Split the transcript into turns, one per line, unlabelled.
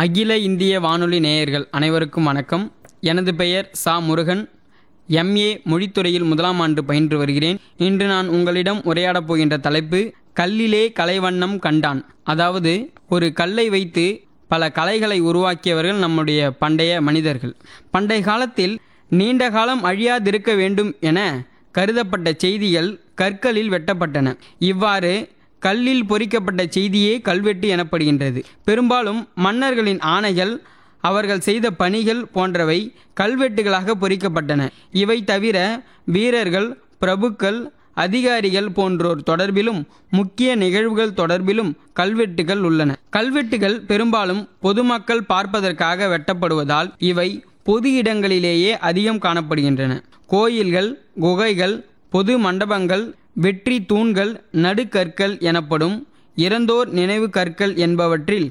அகில இந்திய வானொலி நேயர்கள் அனைவருக்கும் வணக்கம் எனது பெயர் சா முருகன் எம்ஏ மொழித்துறையில் முதலாம் ஆண்டு பயின்று வருகிறேன் இன்று நான் உங்களிடம் உரையாடப் போகின்ற தலைப்பு கல்லிலே கலைவண்ணம் கண்டான் அதாவது ஒரு கல்லை வைத்து பல கலைகளை உருவாக்கியவர்கள் நம்முடைய பண்டைய மனிதர்கள் பண்டைய காலத்தில் நீண்ட காலம் அழியாதிருக்க வேண்டும் என கருதப்பட்ட செய்திகள் கற்களில் வெட்டப்பட்டன இவ்வாறு கல்லில் பொறிக்கப்பட்ட செய்தியே கல்வெட்டு எனப்படுகின்றது பெரும்பாலும் மன்னர்களின் ஆணைகள் அவர்கள் செய்த பணிகள் போன்றவை கல்வெட்டுகளாக பொறிக்கப்பட்டன இவை தவிர வீரர்கள் பிரபுக்கள் அதிகாரிகள் போன்றோர் தொடர்பிலும் முக்கிய நிகழ்வுகள் தொடர்பிலும் கல்வெட்டுகள் உள்ளன கல்வெட்டுகள் பெரும்பாலும் பொதுமக்கள் பார்ப்பதற்காக வெட்டப்படுவதால் இவை பொது இடங்களிலேயே அதிகம் காணப்படுகின்றன கோயில்கள் குகைகள் பொது மண்டபங்கள் வெற்றி தூண்கள் நடுக்கற்கள் எனப்படும் இறந்தோர் நினைவு கற்கள் என்பவற்றில்